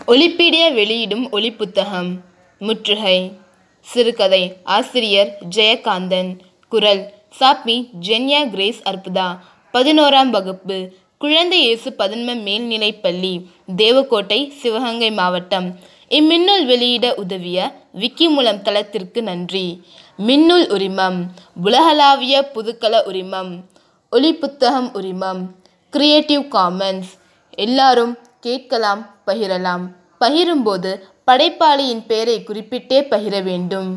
ஒலிப்பீடியா வெளியிடும் ஒலிப்புத்தகம் முற்றுகை சிறுகதை ஆசிரியர் ஜெயகாந்தன் குரல் சாப்பி ஜென்யா கிரேஸ் அற்புதா பதினோராம் வகுப்பு குழந்தை இயேசு பதன்ம மேல்நிலைப்பள்ளி தேவக்கோட்டை சிவகங்கை மாவட்டம் இம்மின்னூல் வெளியிட உதவிய விக்கிமூலம் தளத்திற்கு நன்றி மின்னூல் உரிமம் உலகளாவிய புதுக்கல உரிமம் ஒலிப்புத்தகம் உரிமம் கிரியேட்டிவ் காமன்ஸ் எல்லாரும் கேட்கலாம் பகிரலாம் பகிரும்போது படைப்பாளியின் பெயரை குறிப்பிட்டே பகிர வேண்டும்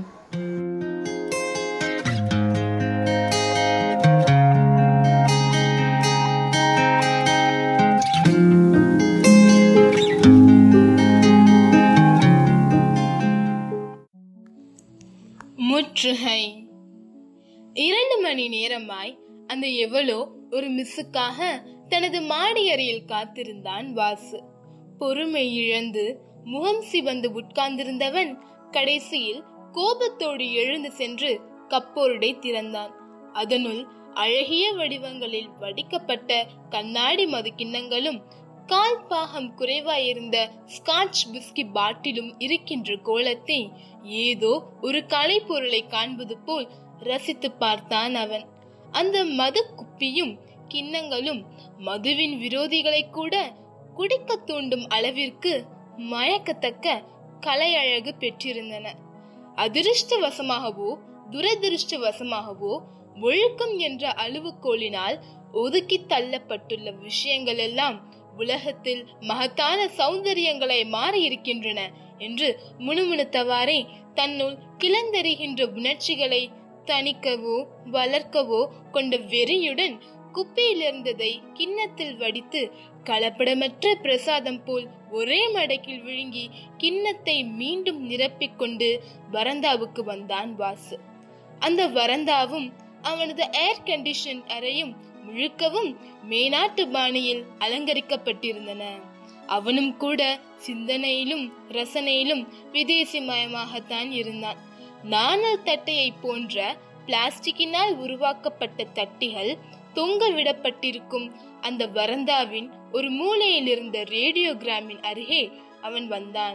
முற்றுகை இரண்டு மணி நேரமாய் அந்த எவளோ ஒரு மிஸ்ஸுக்காக தனது மாடி அறையில் காத்திருந்தான் வாசு பொறுமை இழந்து முகம் சிவந்து உட்கார்ந்திருந்தவன் கடைசியில் கோபத்தோடு எழுந்து சென்று கப்போருடை திறந்தான் அதனுள் அழகிய வடிவங்களில் வடிக்கப்பட்ட கண்ணாடி மது கிண்ணங்களும் கால் பாகம் குறைவாயிருந்த ஸ்காட்ச் பிஸ்கி பாட்டிலும் இருக்கின்ற கோலத்தை ஏதோ ஒரு கலைப்பொருளை காண்பது போல் ரசித்து பார்த்தான் அவன் அந்த மது குப்பியும் கிண்ணங்களும் மதுவின் விரோதிகளை கூட குடிக்க தூண்டும் அளவிற்கு மயக்கத்தக்க கலை அழகு பெற்றிருந்தன அதிர்ஷ்டவசமாகவோ துரதிருஷ்டவசமாகவோ ஒழுக்கம் என்ற அளவுகோலினால் ஒதுக்கி தள்ளப்பட்டுள்ள விஷயங்கள் எல்லாம் உலகத்தில் மகத்தான சௌந்தரியங்களை மாறி இருக்கின்றன என்று முணுமுணுத்தவாறே தன்னுள் கிளந்தெறிகின்ற உணர்ச்சிகளை தணிக்கவோ வளர்க்கவோ கொண்ட வெறியுடன் குப்பையில் இருந்ததை கிண்ணத்தில் வடித்து கலப்படமற்ற பிரசாதம் போல் ஒரே மடக்கில் விழுங்கி கிண்ணத்தை மீண்டும் நிரப்பிக்கொண்டு வரந்தாவுக்கு வந்தான் வாசு அந்த வரந்தாவும் அவனது ஏர் கண்டிஷன் அறையும் முழுக்கவும் மேனாட்டு பாணியில் அலங்கரிக்கப்பட்டிருந்தன அவனும் கூட சிந்தனையிலும் ரசனையிலும் விதேசிமயமாகத்தான் இருந்தான் நாணல் தட்டையை போன்ற பிளாஸ்டிக்கினால் உருவாக்கப்பட்ட தட்டிகள் தொங்க விடப்பட்டிருக்கும் அந்த வரந்தாவின் ஒரு மூலையில் இருந்த ரேடியோகிராமின் அருகே அவன் வந்தான்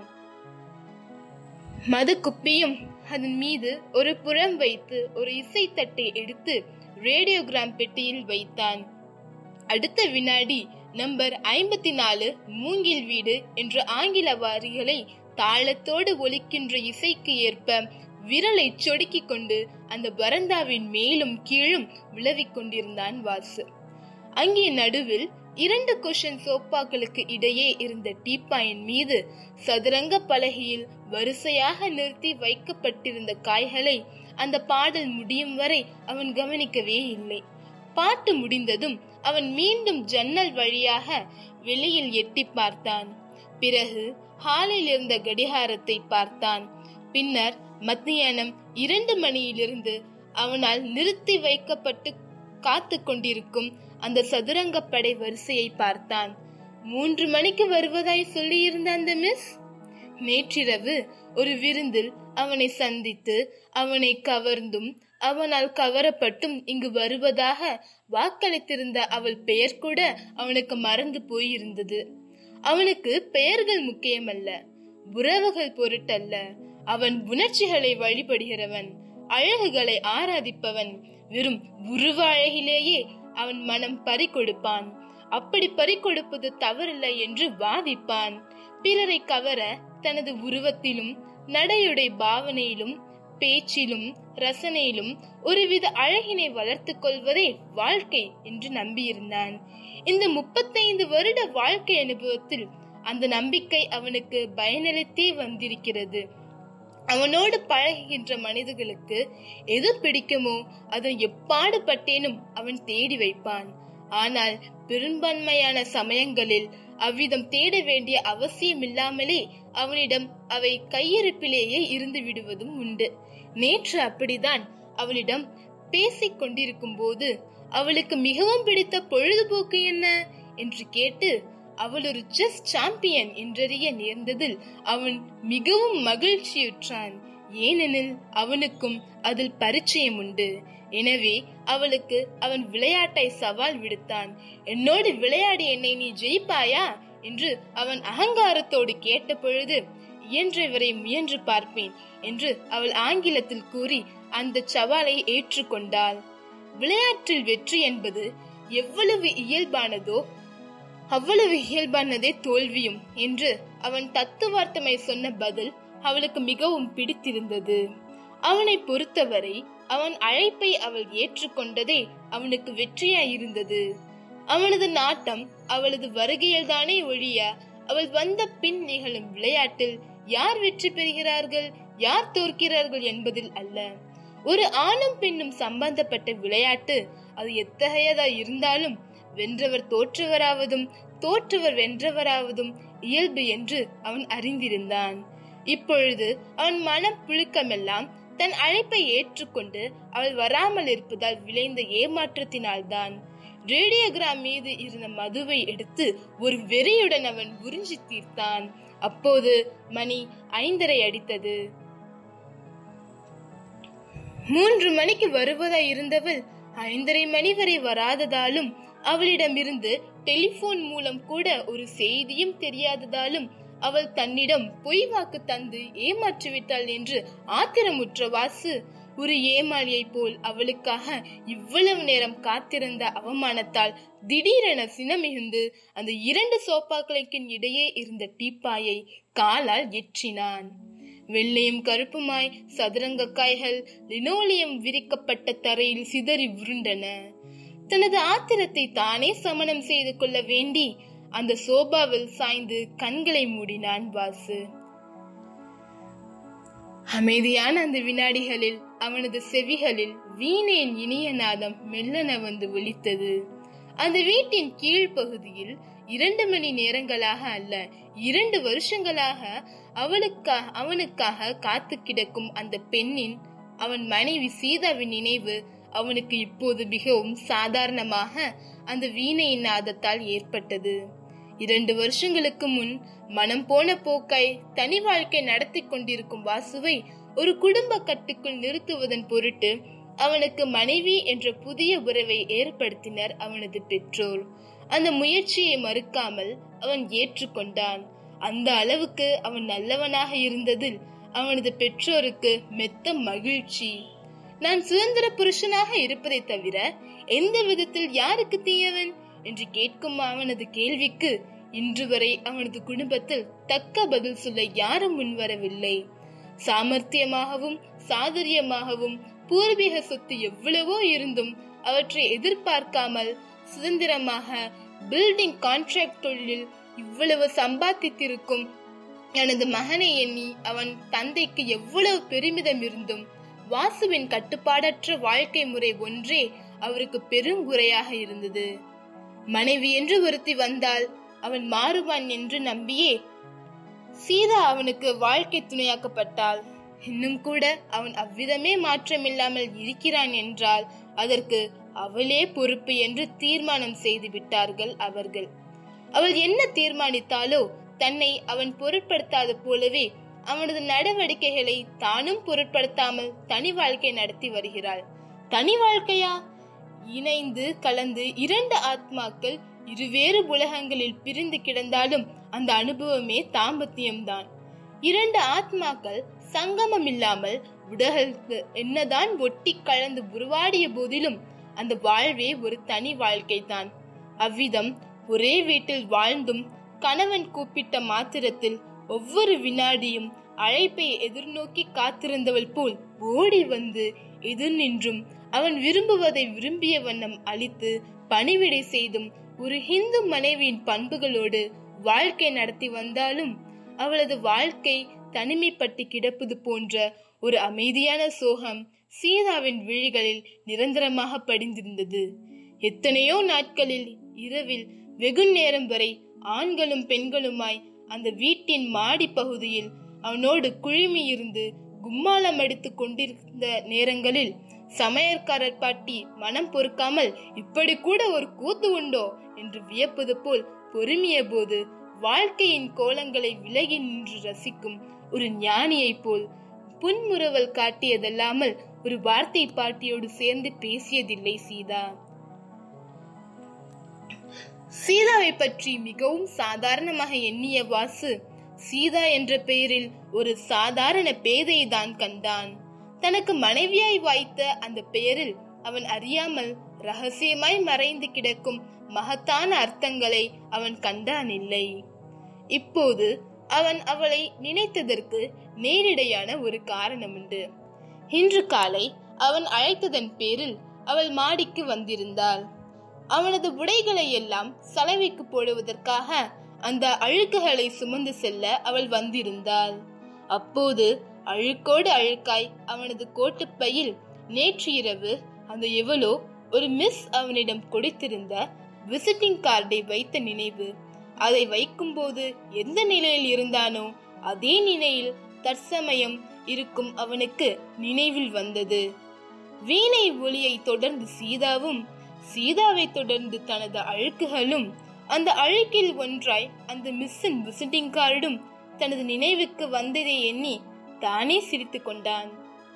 மது குப்பியும் அதன் மீது ஒரு புறம் வைத்து ஒரு இசைத்தட்டை எடுத்து ரேடியோகிராம் பெட்டியில் வைத்தான் அடுத்த வினாடி நம்பர் ஐம்பத்தி நாலு மூங்கில் வீடு என்ற ஆங்கில வாரிகளை தாளத்தோடு ஒலிக்கின்ற இசைக்கு ஏற்ப விரலை சொடுக்கிக் கொண்டு அந்த வரந்தாவின் மேலும் கீழும் விளவிக் கொண்டிருந்தான் வாசு அங்கே நடுவில் இரண்டு கொஷன் சோப்பாக்களுக்கு இடையே இருந்த டீப்பாயின் மீது சதுரங்க பலகையில் வரிசையாக நிறுத்தி வைக்கப்பட்டிருந்த காய்களை அந்த பாடல் முடியும் வரை அவன் கவனிக்கவே இல்லை பாட்டு முடிந்ததும் அவன் மீண்டும் ஜன்னல் வழியாக வெளியில் எட்டி பார்த்தான் பிறகு ஹாலில் இருந்த கடிகாரத்தை பார்த்தான் பின்னர் மத்தியானம் இரண்டு மணியிலிருந்து அவனால் நிறுத்தி வைக்கப்பட்டு காத்து கொண்டிருக்கும் அந்த சதுரங்க படை வரிசையை பார்த்தான் மூன்று மணிக்கு வருவதாய் சொல்லியிருந்த அந்த மிஸ் நேற்றிரவு ஒரு விருந்தில் அவனை சந்தித்து அவனை கவர்ந்தும் அவனால் கவரப்பட்டும் இங்கு வருவதாக வாக்களித்திருந்த அவள் பெயர் கூட அவனுக்கு மறந்து போயிருந்தது அவனுக்கு பெயர்கள் முக்கியமல்ல உறவுகள் பொருட்டல்ல அவன் உணர்ச்சிகளை வழிபடுகிறவன் அழகுகளை ஆராதிப்பவன் வெறும் உருவ அழகிலேயே அவன் மனம் பறிகொடுப்பான் அப்படி பறிகொடுப்பது தவறில்லை என்று வாதிப்பான் பிறரை கவர தனது உருவத்திலும் நடையுடை பாவனையிலும் பேச்சிலும் ரசனையிலும் ஒருவித அழகினை வளர்த்துக் கொள்வதே வாழ்க்கை என்று நம்பியிருந்தான் இந்த முப்பத்தைந்து வருட வாழ்க்கை அனுபவத்தில் அந்த நம்பிக்கை அவனுக்கு பயனளித்தே வந்திருக்கிறது அவனோடு பழகுகின்ற மனிதர்களுக்கு எது பிடிக்குமோ அதை எப்பாடு பட்டேனும் அவன் தேடி வைப்பான் ஆனால் பெரும்பான்மையான சமயங்களில் அவ்விதம் தேட வேண்டிய அவசியம் இல்லாமலே அவனிடம் அவை கையிருப்பிலேயே இருந்து விடுவதும் உண்டு நேற்று அப்படிதான் அவளிடம் பேசிக் கொண்டிருக்கும் போது அவளுக்கு மிகவும் பிடித்த பொழுதுபோக்கு என்ன என்று கேட்டு அவள் ஒரு செஸ் சாம்பியன் என்றறிய நேர்ந்ததில் அவன் மிகவும் மகிழ்ச்சியுற்றான் ஏனெனில் அவனுக்கும் அதில் பரிச்சயம் உண்டு எனவே அவளுக்கு அவன் விளையாட்டை சவால் விடுத்தான் என்னோடு விளையாடி என்னை நீ ஜெயிப்பாயா என்று அவன் அகங்காரத்தோடு கேட்ட பொழுது இயன்றவரை முயன்று பார்ப்பேன் என்று அவள் ஆங்கிலத்தில் கூறி அந்த சவாலை ஏற்றுக்கொண்டாள் விளையாட்டில் வெற்றி என்பது எவ்வளவு இயல்பானதோ அவ்வளவு இயல்பானதே தோல்வியும் என்று அவன் தத்துவார்த்தமை சொன்ன பதில் அவளுக்கு மிகவும் பிடித்திருந்தது அவனை பொறுத்தவரை அவன் அழைப்பை அவள் ஏற்றுக்கொண்டதே அவனுக்கு வெற்றியாயிருந்தது அவனது நாட்டம் அவளது வருகையில்தானே ஒழிய அவள் வந்த பின் நிகழும் விளையாட்டில் யார் வெற்றி பெறுகிறார்கள் யார் தோற்கிறார்கள் என்பதில் அல்ல ஒரு ஆணும் பெண்ணும் சம்பந்தப்பட்ட விளையாட்டு அது எத்தகையதா இருந்தாலும் வென்றவர் தோற்றவராவதும் தோற்றவர் வென்றவராவதும் இயல்பு என்று அவன் அறிந்திருந்தான் இப்பொழுது அவன் மனம் புழுக்கமெல்லாம் தன் அழைப்பை ஏற்றுக்கொண்டு அவள் வராமல் இருப்பதால் விளைந்த ஏமாற்றத்தினால்தான் ரேடியோகிராம் மீது இருந்த மதுவை எடுத்து ஒரு வெறியுடன் அவன் உறிஞ்சி தீர்த்தான் அப்போது மணி ஐந்தரை அடித்தது மூன்று மணிக்கு வருவதாய் இருந்தவள் ஐந்தரை மணி வரை வராததாலும் அவளிடமிருந்து டெலிபோன் மூலம் கூட ஒரு செய்தியும் தெரியாததாலும் அவள் தன்னிடம் பொய் வாக்கு தந்து ஏமாற்றிவிட்டாள் என்று ஆத்திரமுற்ற வாசு ஒரு ஏமாளியைப் போல் அவளுக்காக இவ்வளவு நேரம் காத்திருந்த அவமானத்தால் திடீரென சினமிகுந்து அந்த இரண்டு சோப்பாக்களுக்கு இடையே இருந்த டீப்பாயை காலால் எற்றினான் வெள்ளையும் கருப்புமாய் சதுரங்க காய்கள் லினோலியம் விரிக்கப்பட்ட தரையில் சிதறி உருண்டன தனது ஆத்திரத்தை தானே சமணம் செய்து கொள்ள வேண்டி அந்த சோபாவில் சாய்ந்து கண்களை மூடினான் வாசு அமைதியான அந்த வினாடிகளில் அவனது செவிகளில் வீணேன் இனிய நாதம் மெல்லன வந்து ஒலித்தது அந்த வீட்டின் கீழ்ப்பகுதியில் இரண்டு மணி நேரங்களாக அல்ல இரண்டு வருஷங்களாக அவளுக்காக அவனுக்காக காத்து கிடக்கும் அந்த பெண்ணின் அவன் மனைவி சீதாவின் நினைவு அவனுக்கு இப்போது மிகவும் சாதாரணமாக அந்த வீணையின் நாதத்தால் ஏற்பட்டது இரண்டு வருஷங்களுக்கு முன் மனம் போன போக்காய் தனி வாழ்க்கை நடத்தி கொண்டிருக்கும் வாசுவை ஒரு குடும்ப கட்டுக்குள் நிறுத்துவதன் பொருட்டு அவனுக்கு மனைவி என்ற புதிய உறவை ஏற்படுத்தினர் அவனது பெற்றோர் அந்த முயற்சியை மறுக்காமல் அவன் ஏற்றுக்கொண்டான் அந்த அளவுக்கு அவன் நல்லவனாக இருந்ததில் அவனது பெற்றோருக்கு மெத்த மகிழ்ச்சி நான் சுதந்திர புருஷனாக இருப்பதை தவிர எந்த விதத்தில் யாருக்கு தீயவன் என்று கேட்கும் அவனது கேள்விக்கு இன்று வரை அவனது குடும்பத்தில் தக்க பதில் சொல்ல யாரும் முன்வரவில்லை சாமர்த்தியமாகவும் சாதுரியமாகவும் பூர்வீக சொத்து எவ்வளவோ இருந்தும் அவற்றை எதிர்பார்க்காமல் சுதந்திரமாக பில்டிங் கான்ட்ராக்ட் தொழிலில் இவ்வளவு சம்பாதித்திருக்கும் எனது மகனை எண்ணி அவன் தந்தைக்கு எவ்வளவு பெருமிதம் இருந்தும் வாசுவின் கட்டுப்பாடற்ற வாழ்க்கை முறை ஒன்றே அவருக்கு பெருங்குறையாக இருந்தது மனைவி என்று ஒருத்தி வந்தால் அவன் மாறுவான் என்று நம்பியே சீதா அவனுக்கு வாழ்க்கை துணையாக்கப்பட்டாள் இன்னும் கூட அவன் அவ்விதமே மாற்றமில்லாமல் இருக்கிறான் என்றால் அதற்கு அவளே பொறுப்பு என்று தீர்மானம் செய்து விட்டார்கள் அவர்கள் அவள் என்ன தீர்மானித்தாலோ தன்னை அவன் பொருட்படுத்தாத போலவே அவனது நடவடிக்கைகளை தானும் பொருட்படுத்தாமல் தனி வாழ்க்கை நடத்தி வருகிறாள் தனி வாழ்க்கையா இணைந்து கலந்து இரண்டு ஆத்மாக்கள் இருவேறு உலகங்களில் பிரிந்து கிடந்தாலும் அந்த அனுபவமே தாம்பத்தியம்தான் இரண்டு ஆத்மாக்கள் சங்கமம் இல்லாமல் உடலுக்கு என்னதான் ஒட்டி கலந்து உருவாடிய போதிலும் அந்த வாழ்வே ஒரு தனி வாழ்க்கை தான் அவ்விதம் ஒரே வீட்டில் வாழ்ந்தும் கணவன் கூப்பிட்ட மாத்திரத்தில் ஒவ்வொரு வினாடியும் அழைப்பை எதிர்நோக்கி காத்திருந்தவள் போல் ஓடி வந்து எதிர் நின்றும் அவன் விரும்புவதை விரும்பிய வண்ணம் அளித்து பணிவிடை செய்தும் ஒரு ஹிந்து மனைவியின் பண்புகளோடு வாழ்க்கை நடத்தி வந்தாலும் அவளது வாழ்க்கை தனிமைப்பட்டு கிடப்பது போன்ற ஒரு அமைதியான சோகம் சீதாவின் விழிகளில் நிரந்தரமாக படிந்திருந்தது எத்தனையோ நாட்களில் இரவில் வெகு நேரம் வரை ஆண்களும் பெண்களுமாய் அந்த வீட்டின் மாடி பகுதியில் அவனோடு குழுமி இருந்து கும்மாளம் அடித்துக் கொண்டிருந்த நேரங்களில் சமையற்காரர் பாட்டி மனம் பொறுக்காமல் இப்படி கூட ஒரு கூத்து உண்டோ என்று வியப்பது போல் பொறுமிய போது வாழ்க்கையின் கோலங்களை விலகி நின்று ரசிக்கும் ஒரு ஞானியைப் போல் புன்முறுவல் காட்டியதல்லாமல் ஒரு வார்த்தை பாட்டியோடு சேர்ந்து பேசியதில்லை சீதா சீதாவை பற்றி மிகவும் சாதாரணமாக எண்ணிய வாசு சீதா என்ற பெயரில் ஒரு சாதாரண பேதையை தான் கண்டான் தனக்கு மனைவியாய் வாய்த்த அந்த பெயரில் அவன் அறியாமல் ரகசியமாய் மறைந்து கிடக்கும் மகத்தான அர்த்தங்களை அவன் கண்டான் இல்லை இப்போது அவன் அவளை நினைத்ததற்கு நேரிடையான ஒரு காரணம் உண்டு இன்று காலை அவன் அழைத்ததன் பேரில் அவள் மாடிக்கு வந்திருந்தாள் அவனது உடைகளை எல்லாம் சலவைக்கு போடுவதற்காக அந்த அழுக்குகளை சுமந்து செல்ல அவள் வந்திருந்தாள் அப்போது அழுக்கோடு அழுக்காய் அவனது கோட்டுப்பையில் நேற்று இரவு அந்த எவளோ ஒரு மிஸ் அவனிடம் கொடுத்திருந்த விசிட்டிங் கார்டை வைத்த நினைவு அதை வைக்கும்போது எந்த நிலையில் இருந்தானோ அதே நிலையில் தற்சமயம் இருக்கும் அவனுக்கு நினைவில் வந்தது வீணை ஒளியை தொடர்ந்து சீதாவும் சீதாவை தொடர்ந்து தனது அழுக்குகளும் அந்த அழுக்கில் ஒன்றாய் அந்த மிஸ்ஸின் விசிட்டிங் கார்டும் தனது நினைவுக்கு வந்ததை எண்ணி தானே சிரித்துக் கொண்டான்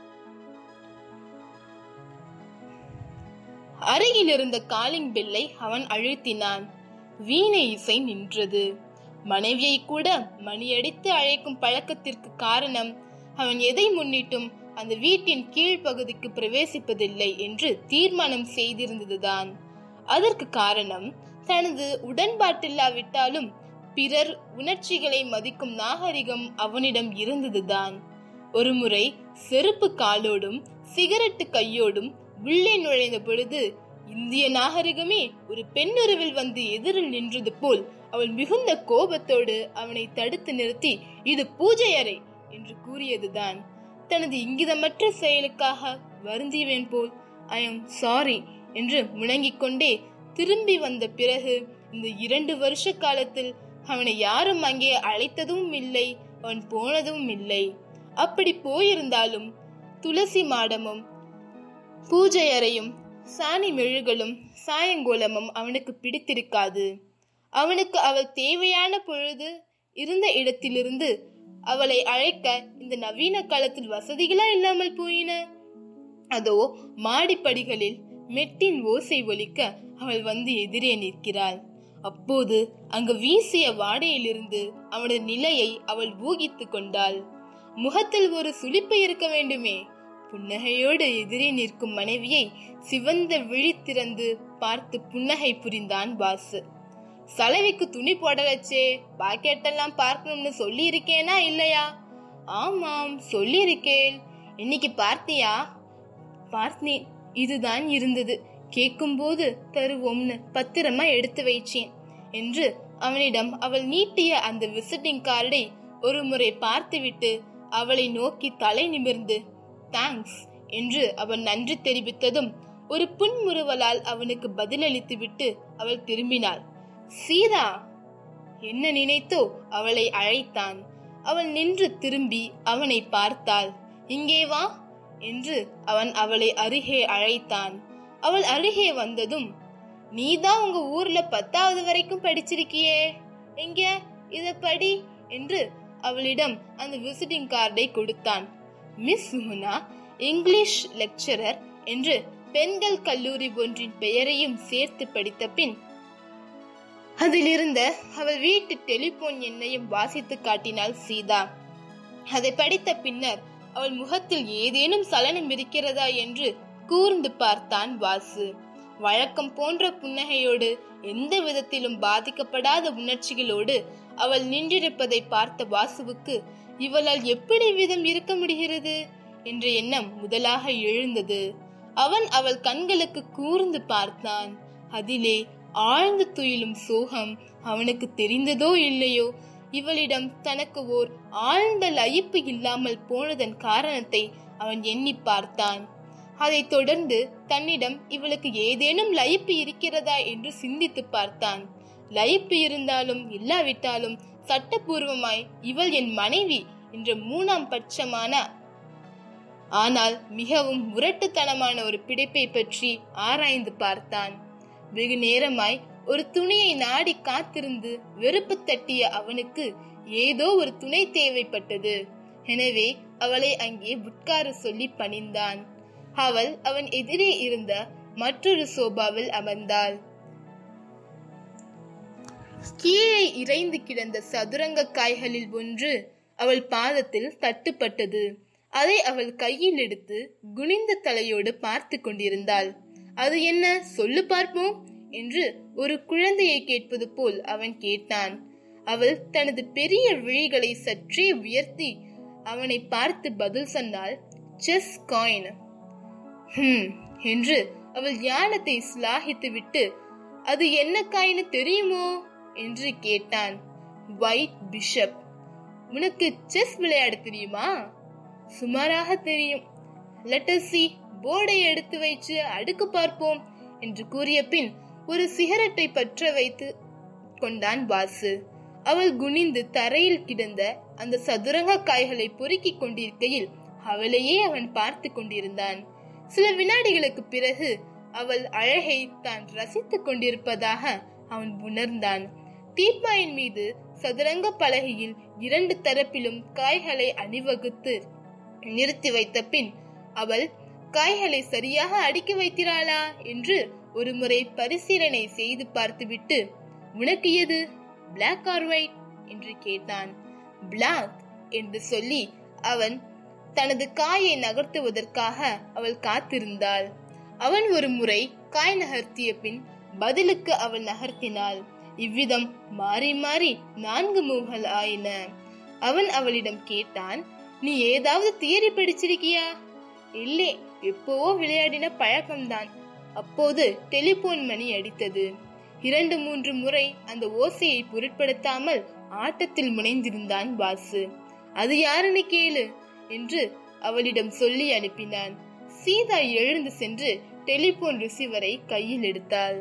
அருகில் இருந்த காலிங் பெல்லை அவன் அழுத்தினான் வீணை இசை நின்றது மனைவியை கூட மணியடித்து அழைக்கும் பழக்கத்திற்கு காரணம் அவன் எதை முன்னிட்டும் அந்த வீட்டின் கீழ்ப்பகுதிக்கு பிரவேசிப்பதில்லை என்று தீர்மானம் செய்திருந்ததுதான் அதற்கு காரணம் தனது உடன்பாட்டில்லாவிட்டாலும் பிறர் உணர்ச்சிகளை மதிக்கும் நாகரிகம் அவனிடம் இருந்ததுதான் ஒருமுறை செருப்பு காலோடும் சிகரெட்டு கையோடும் உள்ளே நுழைந்த பொழுது இந்திய நாகரிகமே ஒரு பெண்ணுருவில் வந்து எதிரில் நின்றது போல் அவள் மிகுந்த கோபத்தோடு அவனை தடுத்து நிறுத்தி இது பூஜை அறை என்று கூறியதுதான் தனது இங்கிதமற்ற செயலுக்காக வருந்தியவன் போல் ஐ எம் சாரி என்று முழங்கிக் கொண்டே திரும்பி வந்த பிறகு இந்த இரண்டு வருஷ காலத்தில் அவனை யாரும் அங்கே அழைத்ததும் இல்லை அவன் போனதும் இல்லை அப்படி போயிருந்தாலும் துளசி மாடமும் பூஜை அறையும் சாணி மெழுகளும் சாயங்கோலமும் அவனுக்கு பிடித்திருக்காது அவனுக்கு அவள் தேவையான பொழுது இருந்த இடத்திலிருந்து அவளை அழைக்க இந்த நவீன காலத்தில் வசதிகளா இல்லாமல் போயின அதோ மாடிப்படிகளில் மெட்டின் ஓசை ஒலிக்க அவள் வந்து எதிரே நிற்கிறாள் அப்போது அங்கு வீசிய வாடையிலிருந்து அவனது நிலையை அவள் ஊகித்துக் கொண்டாள் முகத்தில் ஒரு சுளிப்பு இருக்க வேண்டுமே புன்னகையோடு எதிரே நிற்கும் மனைவியை சிவந்த விழி திறந்து பார்த்து புன்னகை புரிந்தான் வாசு சலவைக்கு துணி போடலச்சே பாக்கெட்டெல்லாம் பார்க்கணும்னு சொல்லி இருக்கேனா இல்லையா ஆமாம் சொல்லி இருக்கேன் இன்னைக்கு பார்த்தியா பார்த்தேன் இதுதான் இருந்தது கேட்கும்போது தருவோம்னு பத்திரமா எடுத்து வைச்சேன் என்று அவனிடம் அவள் நீட்டிய அந்த விசிட்டிங் கார்டை ஒரு முறை பார்த்துவிட்டு அவளை நோக்கி தலை நிமிர்ந்து தேங்க்ஸ் என்று அவன் நன்றி தெரிவித்ததும் ஒரு புன்முறுவலால் அவனுக்கு பதிலளித்து விட்டு அவள் திரும்பினாள் சீதா என்ன நினைத்தோ அவளை அழைத்தான் அவள் நின்று திரும்பி அவனை பார்த்தாள் இங்கே வா என்று அவன் அவளை அருகே அழைத்தான் அவள் அருகே வந்ததும் நீதான் உங்க ஊர்ல பத்தாவது வரைக்கும் படிச்சிருக்கியே எங்க இத படி என்று அவளிடம் அந்த விசிட்டிங் கார்டை கொடுத்தான் மிஸ் சுகுணா இங்கிலீஷ் லெக்சரர் என்று பெண்கள் கல்லூரி ஒன்றின் பெயரையும் சேர்த்து படித்த பின் அதிலிருந்த அவள் வீட்டு டெலிபோன் எண்ணையும் வாசித்து காட்டினாள் சீதா அதை படித்த பின்னர் அவள் முகத்தில் ஏதேனும் சலனம் இருக்கிறதா என்று கூர்ந்து பார்த்தான் வாசு வழக்கம் போன்ற புன்னகையோடு எந்த விதத்திலும் பாதிக்கப்படாத உணர்ச்சிகளோடு அவள் நின்றிருப்பதை பார்த்த வாசுவுக்கு இவளால் எப்படி விதம் இருக்க முடிகிறது என்ற எண்ணம் முதலாக எழுந்தது அவன் அவள் கண்களுக்கு கூர்ந்து பார்த்தான் அதிலே ஆழ்ந்து துயிலும் சோகம் அவனுக்கு தெரிந்ததோ இல்லையோ இவளிடம் தனக்கு ஓர் ஆழ்ந்த லயிப்பு இல்லாமல் போனதன் காரணத்தை அவன் எண்ணி பார்த்தான் அதைத் தொடர்ந்து தன்னிடம் இவளுக்கு ஏதேனும் லயிப்பு இருக்கிறதா என்று சிந்தித்து பார்த்தான் லயிப்பு இருந்தாலும் இல்லாவிட்டாலும் சட்டபூர்வமாய் இவள் என் மனைவி என்ற மூணாம் பட்சமான ஆனால் மிகவும் முரட்டுத்தனமான ஒரு பிடிப்பை பற்றி ஆராய்ந்து பார்த்தான் வெகு நேரமாய் ஒரு துணியை நாடி காத்திருந்து வெறுப்பு தட்டிய அவனுக்கு ஏதோ ஒரு துணை தேவைப்பட்டது எனவே அவளை அங்கே உட்கார சொல்லி பணிந்தான் அவள் அவன் எதிரே இருந்த மற்றொரு சோபாவில் அமர்ந்தாள் கீழே இறைந்து கிடந்த சதுரங்க காய்களில் ஒன்று அவள் பாதத்தில் தட்டுப்பட்டது அதை அவள் கையில் எடுத்து குனிந்த தலையோடு பார்த்து கொண்டிருந்தாள் அது என்ன சொல்லு பார்ப்போம் என்று ஒரு குழந்தையை கேட்பது போல் அவன் கேட்டான் அவள் தனது பெரிய விழிகளை சற்றே உயர்த்தி அவனை பார்த்து பதில் சொன்னாள் செஸ் காயின் ஹம் என்று அவள் ஞானத்தை சிலாகித்து விட்டு அது என்ன காயின்னு தெரியுமோ என்று கேட்டான் ஒயிட் பிஷப் உனக்கு செஸ் விளையாட தெரியுமா சுமாராக தெரியும் லெட்டசி போர்டை எடுத்து வைச்சு அடுக்கு பார்ப்போம் என்று கூறிய பின் ஒரு சிகரெட்டை பற்ற வைத்து கொண்டான் வாசு அவள் குனிந்து தரையில் கிடந்த அந்த சதுரங்க காய்களை பொறுக்கிக் கொண்டிருக்கையில் அவளையே அவன் பார்த்து கொண்டிருந்தான் சில வினாடிகளுக்கு பிறகு அவள் அழகை தான் ரசித்துக் கொண்டிருப்பதாக அவன் உணர்ந்தான் தீப்பாயின் மீது சதுரங்க பலகையில் இரண்டு தரப்பிலும் காய்களை அணிவகுத்து நிறுத்தி வைத்த பின் அவள் காய்களை சரியாக அடுக்கி வைத்திராளா என்று ஒருமுறை பரிசீலனை செய்து பார்த்துவிட்டு உனக்கு எது பிளாக் ஆர் ஒயிட் என்று கேட்டான் பிளாக் என்று சொல்லி அவன் தனது காயை நகர்த்துவதற்காக அவள் காத்திருந்தாள் அவன் ஒரு முறை காய் நகர்த்திய பின் பதிலுக்கு அவள் நகர்த்தினாள் இவ்விதம் மாறி மாறி நான்கு மூவ்கள் ஆயின அவன் அவளிடம் கேட்டான் நீ ஏதாவது தியரி படிச்சிருக்கியா இல்லை எப்போவோ விளையாடின பழக்கம்தான் அப்போது டெலிபோன் மணி அடித்தது இரண்டு மூன்று முறை அந்த ஓசையை பொருட்படுத்தாமல் ஆட்டத்தில் முனைந்திருந்தான் வாசு அது யாருன்னு கேளு என்று அவளிடம் சொல்லி அனுப்பினான் சீதா எழுந்து சென்று டெலிபோன் ரிசீவரை கையில் எடுத்தாள்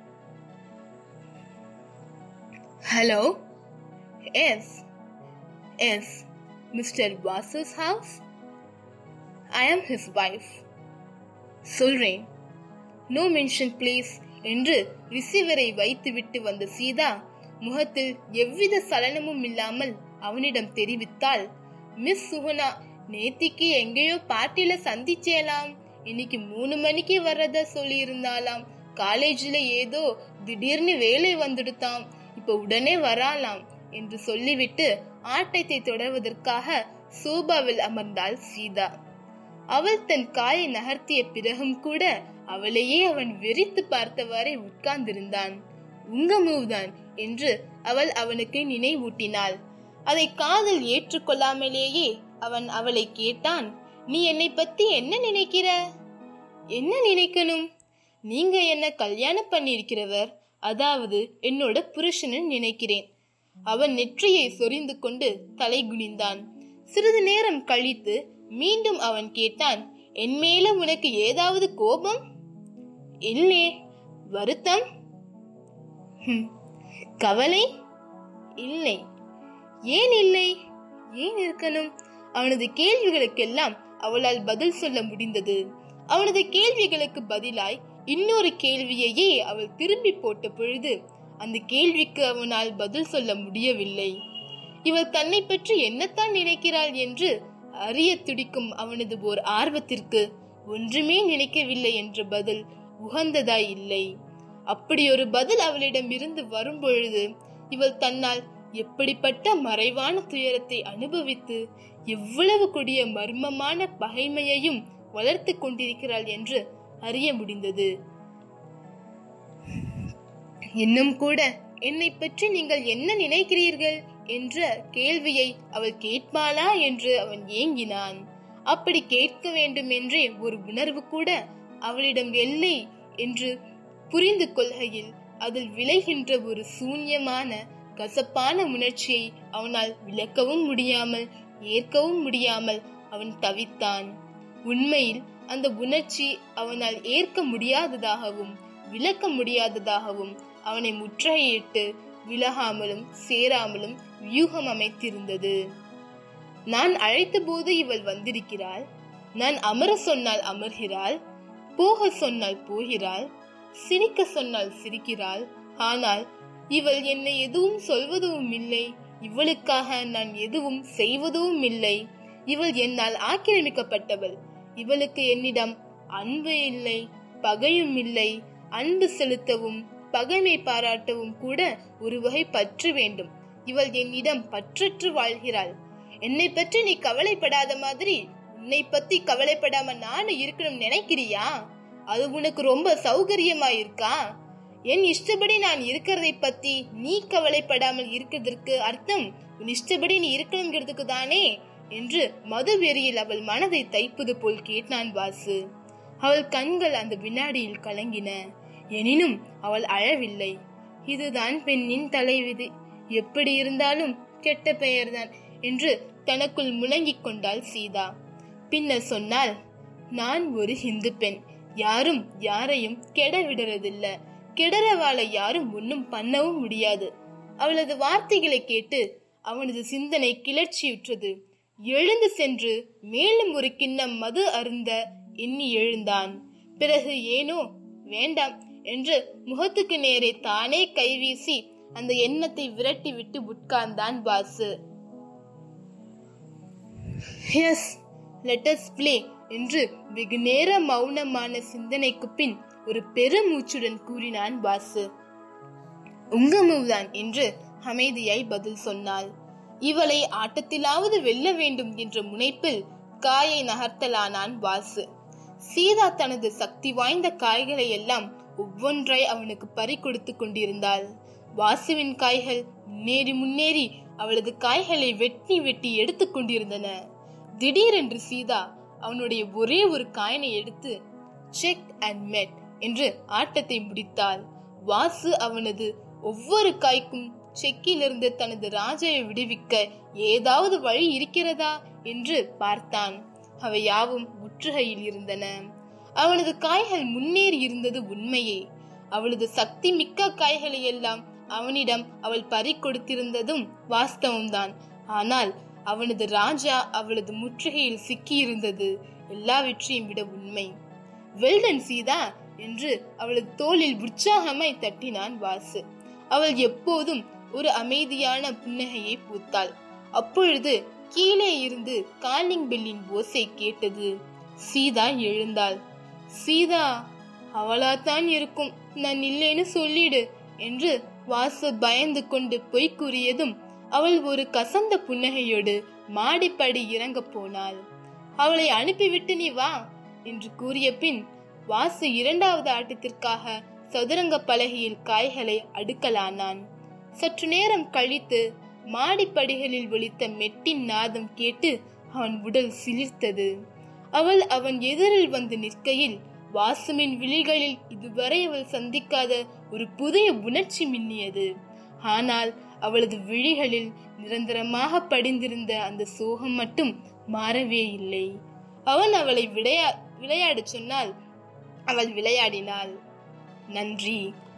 hello yes yes mister Vasu's house I am his wife சொல்றேன் நோ மென்ஷன் ப்ளீஸ் என்று ரிசீவரை வைத்துவிட்டு வந்த சீதா முகத்தில் எவ்வித சலனமும் இல்லாமல் அவனிடம் தெரிவித்தாள் மிஸ் சுகுணா நேத்திக்கு எங்கேயோ பார்ட்டில சந்திச்சேலாம் இன்னைக்கு மூணு மணிக்கு வர்றத சொல்லி இருந்தாலாம் காலேஜ்ல ஏதோ திடீர்னு வேலை வந்துடுதாம் இப்ப உடனே வராலாம் என்று சொல்லிவிட்டு ஆட்டத்தை தொடர்வதற்காக சோபாவில் அமர்ந்தாள் சீதா அவள் தன் காயை நகர்த்திய பிறகும் கூட அவளையே அவன் வெறித்து பார்த்தவாறே உட்கார்ந்திருந்தான் உங்க மூவ்தான் என்று அவள் அவனுக்கு நினைவூட்டினாள் அதை காதல் ஏற்றுக்கொள்ளாமலேயே அவன் அவளை கேட்டான் நீ என்னை பத்தி என்ன நினைக்கிற என்ன நினைக்கணும் நீங்க என்ன கல்யாணம் பண்ணியிருக்கிறவர் அதாவது என்னோட புருஷன்னு நினைக்கிறேன் அவன் நெற்றியை சொரிந்து கொண்டு தலை குனிந்தான் சிறிது நேரம் கழித்து மீண்டும் அவன் கேட்டான் என் மேல உனக்கு ஏதாவது கோபம் இல்லே வருத்தம் ஹம், கவலை இல்லை ஏன் இல்லை ஏன் இருக்கணும் அவனது கேள்விகளுக்கெல்லாம் அவளால் பதில் சொல்ல முடிந்தது அவனது கேள்விகளுக்கு பதிலாய் இன்னொரு கேள்வியையே அவள் திரும்பி போட்ட பொழுது அந்த கேள்விக்கு அவனால் பதில் சொல்ல முடியவில்லை இவள் தன்னை பற்றி என்னத்தான் நினைக்கிறாள் என்று அறிய துடிக்கும் அவனது ஓர் ஆர்வத்திற்கு ஒன்றுமே நினைக்கவில்லை என்ற பதில் உகந்ததாய் இல்லை அப்படி ஒரு பதில் அவளிடம் இருந்து வரும்பொழுது இவள் தன்னால் எப்படிப்பட்ட மறைவான துயரத்தை அனுபவித்து எவ்வளவு கொடிய மர்மமான பகைமையையும் வளர்த்து கொண்டிருக்கிறாள் என்று அறிய முடிந்தது இன்னும் கூட என்னை பற்றி நீங்கள் என்ன நினைக்கிறீர்கள் என்ற கேள்வியை அவள் கேட்பாளா என்று அவன் ஏங்கினான் அப்படி கேட்க வேண்டும் என்றே ஒரு உணர்வு கூட அவளிடம் இல்லை என்று புரிந்து கொள்கையில் அதில் விளைகின்ற ஒரு சூன்யமான கசப்பான உணர்ச்சியை அவனால் விளக்கவும் முடியாமல் ஏற்கவும் முடியாமல் அவன் தவித்தான் உண்மையில் அந்த உணர்ச்சி அவனால் ஏற்க முடியாததாகவும் விளக்க முடியாததாகவும் அவனை முற்றுகையிட்டு விலகாமலும் சேராமலும் வியூகம் அமைத்திருந்தது நான் அழைத்த போது இவள் வந்திருக்கிறாள் நான் அமர சொன்னால் அமர்கிறாள் போக சொன்னால் போகிறாள் சிரிக்க சொன்னால் சிரிக்கிறாள் ஆனால் இவள் என்னை எதுவும் சொல்வதும் இல்லை இவளுக்காக நான் எதுவும் செய்வதும் இல்லை இவள் என்னால் ஆக்கிரமிக்கப்பட்டவள் இவளுக்கு என்னிடம் அன்பு இல்லை பகையும் இல்லை அன்பு செலுத்தவும் பகைமை பாராட்டவும் கூட ஒரு வகை பற்று வேண்டும் இவள் என்னிடம் பற்றற்று வாழ்கிறாள் என்னை பற்றி நீ கவலைப்படாத மாதிரி உன்னை பத்தி கவலைப்படாம நானும் இருக்கணும் நினைக்கிறியா அது உனக்கு ரொம்ப சௌகரியமா இருக்கா என் இஷ்டப்படி நான் இருக்கிறதை பத்தி நீ கவலைப்படாமல் இருக்கிறதற்கு அர்த்தம் உன் இஷ்டப்படி நீ இருக்கணுங்கிறதுக்கு தானே என்று மது வெறியில் அவள் மனதை தைப்பது போல் கேட்டான் வாசு அவள் கண்கள் அந்த வினாடியில் கலங்கின எனினும் அவள் அழவில்லை இதுதான் பெண்ணின் தலைவிதி எப்படி இருந்தாலும் கெட்ட பெயர்தான் என்று தனக்குள் முழங்கிக் கொண்டாள் சீதா பின்னர் சொன்னால் நான் ஒரு ஹிந்து பெண் யாரும் யாரையும் கெட விடுறதில்ல கெடற வாழ யாரும் ஒன்னும் பண்ணவும் முடியாது அவளது வார்த்தைகளை கேட்டு அவனது சிந்தனை கிளர்ச்சியுற்றது எழுந்து சென்று மேலும் ஒரு கிண்ணம் மது அருந்த எண்ணி எழுந்தான் பிறகு ஏனோ வேண்டாம் என்று முகத்துக்கு நேரே தானே கைவீசி அந்த எண்ணத்தை விரட்டி விட்டு உட்கார்ந்தான் வாசு எஸ் லெட்டஸ் பிளே என்று வெகு நேர மௌனமான சிந்தனைக்கு பின் ஒரு பெருமூச்சுடன் கூறினான் வாசு உங்க மூவ்தான் என்று அமைதியாய் பதில் சொன்னாள் இவளை ஆட்டத்திலாவது வெல்ல வேண்டும் என்ற முனைப்பில் காயை நகர்த்தலானான் வாசு சீதா தனது சக்தி வாய்ந்த காய்களை எல்லாம் ஒவ்வொன்றாய் அவனுக்கு பறி கொடுத்து கொண்டிருந்தாள் வாசுவின் காய்கள் முன்னேறி முன்னேறி அவளது காய்களை வெட்டி வெட்டி எடுத்துக் கொண்டிருந்தன திடீரென்று சீதா அவனுடைய ஒரே ஒரு காயினை எடுத்து செக் அண்ட் மெட் என்று ஆட்டத்தை முடித்தாள் வாசு அவனது ஒவ்வொரு காய்க்கும் செக்கிலிருந்து தனது ராஜையை விடுவிக்க ஏதாவது வழி இருக்கிறதா என்று பார்த்தான் அவை யாவும் முற்றுகையில் இருந்தன அவனது காய்கள் முன்னேறி இருந்தது உண்மையே அவளது சக்தி மிக்க காய்களை எல்லாம் அவனிடம் அவள் பறி கொடுத்திருந்ததும் வாஸ்தவம்தான் ஆனால் அவனது ராஜா அவளது முற்றுகையில் சிக்கியிருந்தது எல்லாவற்றையும் விட உண்மை வெல்டன் சீதா என்று அவளது தோளில் உற்சாகமாய் தட்டினான் வாசு அவள் எப்போதும் ஒரு அமைதியான புன்னகையை பூத்தாள் அப்பொழுது கீழே இருந்து காலிங் பெல்லின் ஓசை கேட்டது சீதா எழுந்தாள் சீதா அவளாத்தான் இருக்கும் நான் இல்லைன்னு சொல்லிடு என்று வாசு பயந்து கொண்டு பொய் கூறியதும் அவள் ஒரு கசந்த புன்னகையோடு மாடிப்படி இறங்க போனாள் அவளை அனுப்பிவிட்டு நீ வா என்று கூறிய பின் வாசு இரண்டாவது ஆட்டத்திற்காக சதுரங்க பலகையில் காய்களை அடுக்கலானான் சற்று நேரம் கழித்து மாடிப்படிகளில் ஒலித்த மெட்டின் நாதம் கேட்டு அவன் உடல் சிலிர்த்தது அவள் அவன் எதிரில் வந்து நிற்கையில் வாசுவின் விழிகளில் இதுவரை அவள் சந்திக்காத ஒரு புதிய உணர்ச்சி மின்னியது ஆனால் அவளது விழிகளில் நிரந்தரமாக படிந்திருந்த அந்த சோகம் மட்டும் மாறவே இல்லை அவன் அவளை விளையா விளையாடச் சொன்னால் அவள் விளையாடினாள் நன்றி